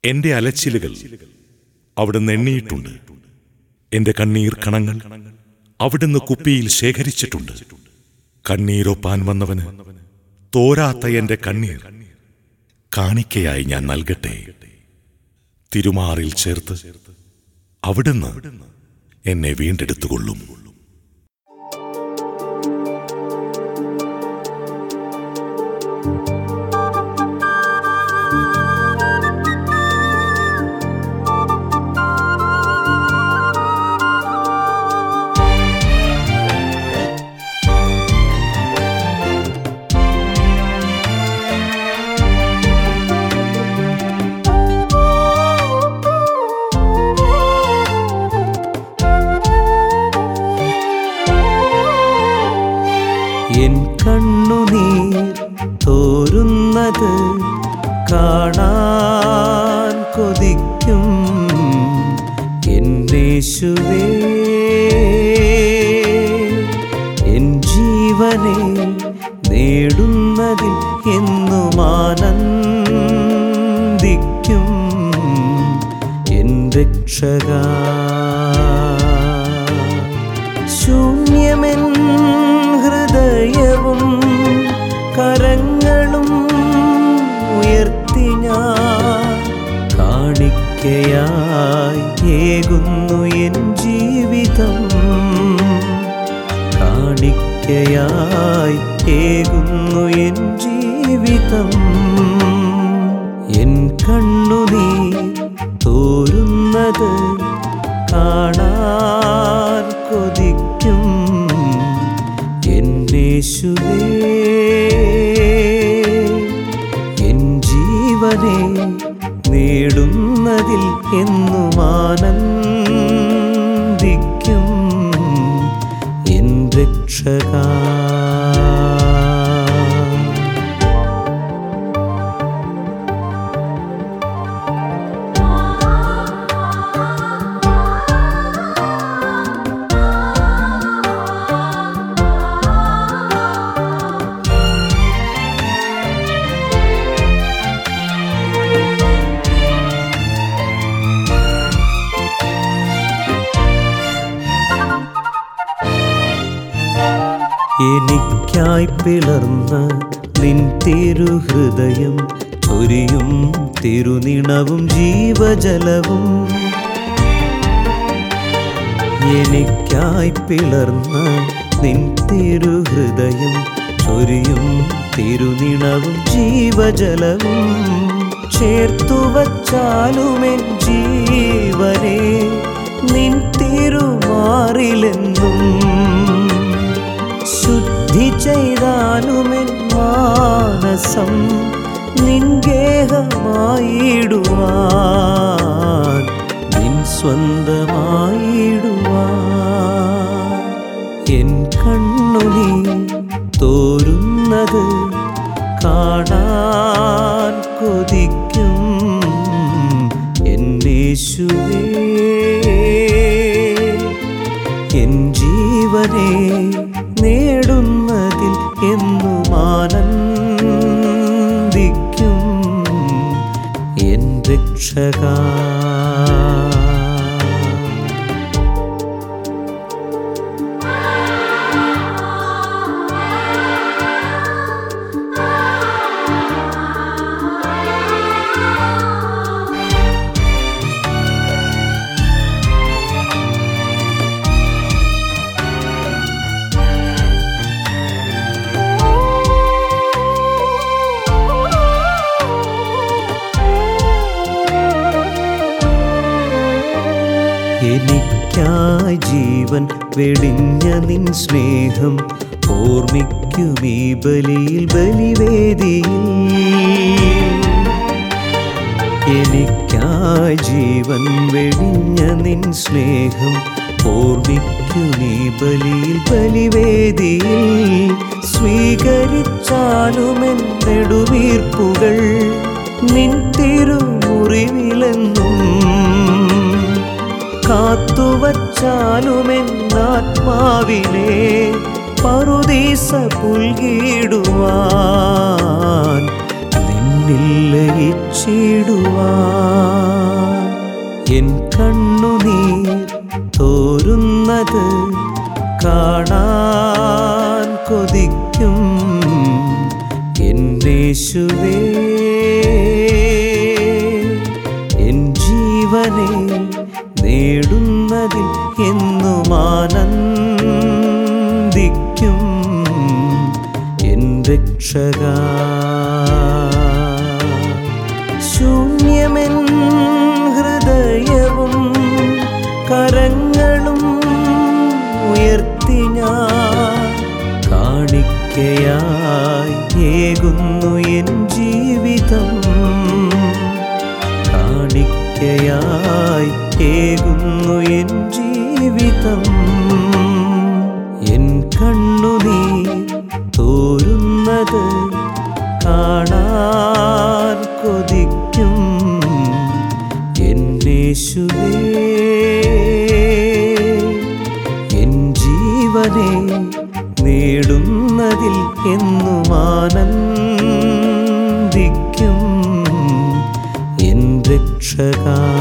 എന്റെ അലച്ചിലുകൾ അവിടുന്ന് എണ്ണിയിട്ടുണ്ട് എന്റെ കണ്ണീർ കണങ്ങൾ അവിടുന്ന് കുപ്പിയിൽ ശേഖരിച്ചിട്ടുണ്ട് കണ്ണീരൊപ്പാൻ വന്നവന് തോരാത്ത എന്റെ കണ്ണീർ കാണിക്കയായി ഞാൻ നൽകട്ടെ തിരുമാറിൽ ചേർത്ത് അവിടുന്ന് എന്നെ വീണ്ടെടുത്തുകൊള്ളും എൻ കണ്ണുനീർ തോരുന്നത് കാണാൻ കൊതിക്കും എന്നേശുവേ എൻ ജീവനെ നേടുന്നതിൽ എന്നും ആനന്ദിക്കും എൻ രക്ഷക ശൂന്യമെൻ ഹൃദയവും കരങ്ങളും ഉയർത്തി ഞാൻ കാണിക്കയായി ഏകുന്നു എൻ ജീവിതം കാണിക്കയായി ഏകുന്നു എൻ ജീവിതം എൻ കണ്ണുനീ തോരുന്നത് കാണാൻ കൊതിക്കും എന്നേശുവേ എൻ ജീവനെ നേടുന്നതിൽ എന്നും ആനന്ദിക്കും എൻ രക്ഷക എനിക്കായി പിളർന്ന നിൻ തിരുഹൃദയം ചൊരിയും തിരുനിണവും ജീവജലവും എനിക്കായി പിളർന്ന നിൻ തിരുഹൃദയം ചൊരിയും തിരുനിണവും ജീവജലവും ചേർത്തു വച്ചാലുമെൻ ജീവനെ നിൻ തിരുമാറിലെന്നും ശുദ്ധി ചെയ്താലുമെൻ മാനസം നിൻഗേഹമായിടുവാൻ നിൻ സ്വന്തമായിടുവാൻ എൻ കണ്ണുനീ തോരുന്നത് കാണാൻ കൊതിക്കും എന്നേശുവേ എൻ ജീവനെ നേടുന്നതിൽ എന്നും ആനന്ദിക്കും എൻ രക്ഷക എനിക്കായി ജീവൻ വെടിഞ്ഞ നിൻ സ്നേഹം ഓർമ്മിക്കും ഈ ബലിയിൽ ബലിവേദിയിൽ എനിക്കായി ജീവൻ വെടിഞ്ഞ നിൻ സ്നേഹം ഓർമ്മിക്കും ഈ ബലിയിൽ ബലിവേദിയിൽ സ്വീകരിച്ചാലുമെൻ നെടുവീർപ്പുകൾ നിൻ തിരുമുറിവിലെന്നും കാത്തുവച്ചാലുമെന്നാത്മാവിനെ പറുദീസ പുൽകിടുവാൻ നിന്നിൽ ലയിച്ചിടുവാൻ രക്ഷക ശൂന്യമെൻ ഹൃദയവും കരങ്ങളും ഉയർത്തി ഞാൻ കാണിക്കയായി ഏകുന്നു എൻ ജീവിതം കാണിക്കയായി ഏകുന്നു എൻ ജീവിതം എൻ കണ്ണുനീർ തോരുന്നത് കാണാൻ കൊതിക്കും എന്നേശുവേ എൻ ജീവനെ നേടുന്നതിൽ എന്നും ആനന്ദിക്കും എൻ രക്ഷകാ